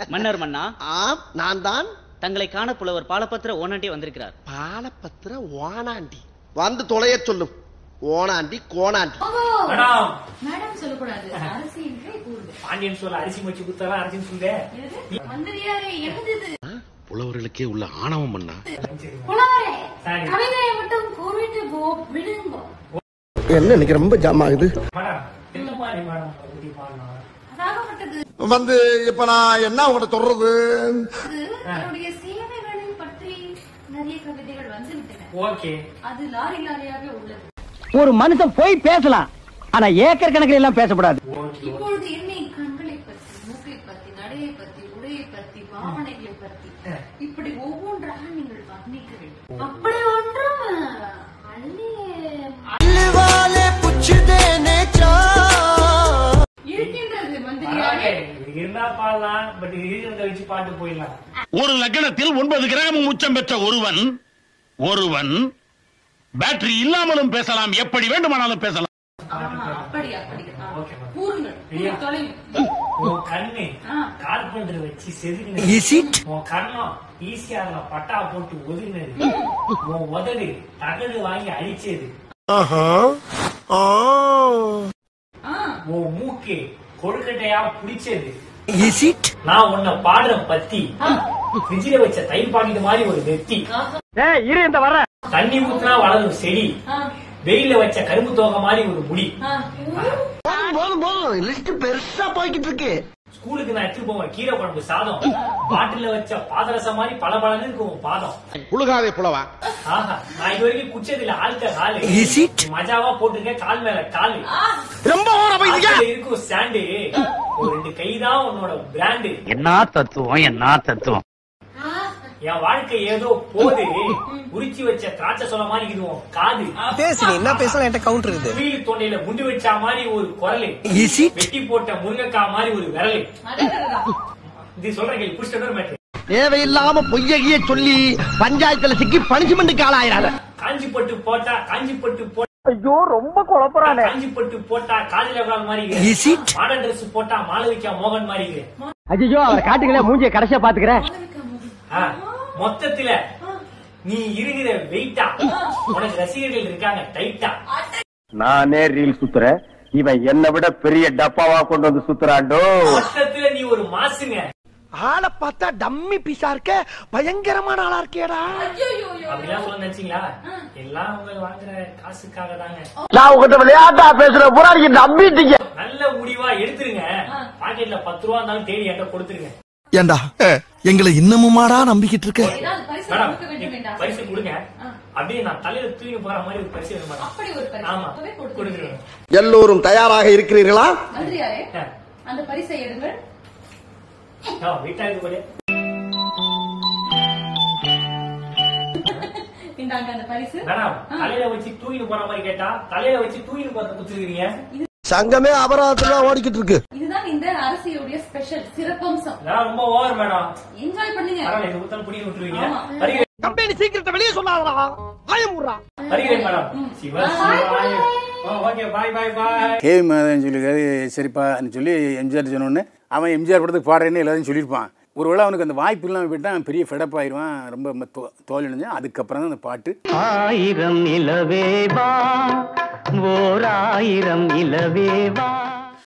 மன்னர் மன்னா ஆம் நான் தான் தங்களை காண புலவர் பாலபத்திர ஓனாண்டி வந்திருக்கிறார் பாலபத்திர ஓனாண்டி வந்து தொலைய சொல்லும் ஓனாண்டி கோணாண்டி மேடம் மேடம் சொல்லக்கூடாது அரசியின் கை கூறுது பாண்டியன் சொல்ல அரிசி மச்சு குத்தலாம் அரிசின்னு சொல்லுங்க என்னது? மந்திரியாரே என்னது இது புலவர்களுக்கே உள்ள ஆணவம் பண்ணா புலவரே சரி. கவிதையை மட்டும் கூறிட்டு போ விடுங்க என்ன இன்னைக்கு ரொம்ப ஜாம் ஆகுது மேடம் என்ன மாதிரி மேடம் பகுதி பாடணும் அதாகப்பட்டது வந்து இப்ப நான் என்ன உங்கள்கிட்ட சொல்றது அது என்னுடைய சேவைகளை பற்றி நிறைய கவிதைகள் வந்து விட்டன ஓகே அது லாரி லாரியாக உள்ளது ஒரு மனுஷன் போய் பேசலாம் ஆனா ஏக்கர் கணக்கில் எல்லாம் பேசப்படாது ஓகே இப்பொழுது என்னை கண்களை பற்றி மூக்கை பற்றி நடையை பற்றி உடையை பற்றி பாவனைகளை பற்றி இப்படி ஒவ்வொன்றாக நீங்கள் வர்ணிக்க வேண்டும் அப்படி ஒன்றும் அள்ளி இருக்கின்றது மந்திரியாரே இது இருந்தா பாடலாம் பட் இருக்கிறத வச்சு பாட்டு போயிடலாம் ஒரு லக்னத்தில் ஒன்பது கிராம் உச்சம் பெற்ற ஒருவன் ஒருவன் பேட்டரி இல்லாமலும் பேசலாம் எப்படி வேண்டுமானாலும் பேசலாம் ஆ, அப்படி அப்படி ஆ. Okay, ma'am. கூறுங்கள் ஐயா. தொலைவு உன் கண்ணு ஆ. கார்பெண்டர் வச்சு செதுக்கினது உன் கண்ணம் ஈஸியா அதுல பட்டா போட்டு ஒதுங்கினது உன் உதடு தகடு வாங்கி அடிச்சது ஆ, உன் மூக்கு கொழுக்கட்டையா புடிச்சது நான் உன்னை பாடுற பத்தி ஃப்ரிட்ஜில வச்ச தயிர் பாக்கெட் மாதிரி ஒரு வெத்தி இரு இந்த வர தண்ணி ஊத்துனா வளரும் செடி ஆ, வெயில வச்ச கரும்பு தோகை மாதிரி ஒரு முடி ஆ. போதும் போதும் லிஸ்ட் பெருசா போய்கிட்டு இருக்கு ஸ்கூலுக்கு நான் எடுத்துட்டு போவேன் கீரை குழம்பு சாதம் பாட்டில வச்ச பாதரசம் மாதிரி பல இருக்கும் உன் பாதம் புழுகாதே புலவா ஆஹா நான் இது வரைக்கும் குச்சதில்ல ஆள்க காலு மஜாவா போட்டிருக்கேன் கால் மேல காலு ரொம்ப ஓர போயிட்டீங்க ஆத்துல இருக்கும் ஸ்டாண்டு ஒரு ரெண்டு கைதான் உன்னோட பிராண்டு என்ன தத்துவம் என்ன தத்துவம் என் வாழ்க்கை ஏதோ போது உரிச்சு வச்ச திராட்சை சொல்ல மாதிரி இது உன் காது பேசு நீ என்ன பேசலாம் என்கிட்ட கவுண்டர் இருக்குது குயில் தொண்டையில குண்டு வச்சா மாதிரி ஒரு குரலு வெட்டி போட்ட முருங்கக்காய் மாதிரி ஒரு விரலு அடடடடா. இது சொல்றேன் கேள்வி புடிச்சிட்டு மேட்ரு தேவையில்லாம பொய்யகிய சொல்லி பஞ்சாயத்துல சிக்கி பனிஷ்மெண்ட்டுக்கு ஆளாயிராத காஞ்சி பட்டு போட்டா காஞ்சி பட்டு போட்டா ஐயோ ரொம்ப குழப்பறானே காஞ்சி பட்டு போட்டா காதல விழாத மாதிரி மாடர்ன் ட்ரெஸ் போட்டா மாளவிகா மோகன் மாதிரி இருக்கு. ஐயோ அவர் காட்டுங்களே மூஞ்சிய கடைசியா பாத்துக்கிறேன் ஆ, மொத்தத்துல நீ இருக்கிற வெயிட்டா உனக்கு ரசிகர்கள் இருக்காங்க டைட்டா நானே ரீல் சுத்துறேன் இவன் என்னை விட பெரிய டப்பாவா கொண்டு வந்து சுத்துறாண்டோ மொத்தத்துல நீ ஒரு மாசுங்க ஆளை பார்த்தா டம்மி பீஸா இருக்க பயங்கரமான ஆளா இருக்கேடா ஐயோயோயோ. அப்படிலாம் சொல்ல நினைச்சீங்களா எல்லாம் அவங்க வாங்குற காசுக்காக தாங்க நான் உங்ககிட்ட விளையாட்டா பேசுற பூரா நீங்க நம்பிட்டீங்க நல்ல முடிவா எடுத்துருங்க பாக்கெட்ல பத்து ரூபா இருந்தாலும் தேடி என்கிட்ட கொடுத்துருங்க ஏண்டா எங்களை இன்னமுமாடா நம்பிக்கிட்டு இருக்க ஏதாவது பரிசு மேடம் கொடுக்க வேண்டும் என்றா? பரிசு கொடுங்க அப்படியே நான் தலையில தூக்கி போற மாதிரி ஒரு பரிசு வேணும் மேடம் அப்படி ஒரு பரிசு ஆமா அப்பவே கொடுத்து கொடுத்துருவேன் எல்லோரும் தயாராக இருக்கிறீர்களா மந்திரியாரே ஆ. அந்த பரிசை எடுங்கள் ஆ, வெயிட்டா இருக்கு போல இந்தாங்க அந்த பரிசு மேடம் தலையில வச்சு தூக்கிட்டு போற மாதிரி கேட்டா தலையில வச்சு தூக்கிட்டு போற குத்துருக்கீங்க சங்கமே அபராதத்துல ஓடிக்கிட்டு இருக்கு இதுதான் இந்த அரசியுடைய ஸ்பெஷல் சிறப்பம்சம் நான் ரொம்ப ஓவர் மேடம் என்ஜாய் பண்ணுங்க பரவாயில்ல இந்த ஊத்தல் பிடிக்க விட்டுருவீங்க ஆமா. வருகிறேன் கம்பெனி சீக்கிரத்தை வெளியே சொல்லாதடா ஆயமுறா வருகிறேன் மேடம் சிவ சிவாய okay bye bye bye K Madhavan சொல்லியிருக்காரு சரிப்பான்னு சொல்லி எம்ஜிஆர் சொன்னோடனே அவன் எம்ஜிஆர் படத்துக்கு பாடுறேன்னு எல்லாரும் சொல்லியிருப்பான் ஒருவேளை அவனுக்கு அந்த வாய்ப்பு இல்லாமல் போயிட்டா அவன் பெரிய ஃபெடப் ஆயிடுவான் ரொம்ப ம- தோ- தோல்வி அடைஞ்சான் அதுக்கப்புறம் தான் அந்த பாட்டு ஆயிரம் நிலவேவா ஓர் ஆயிரம் நிலவேவா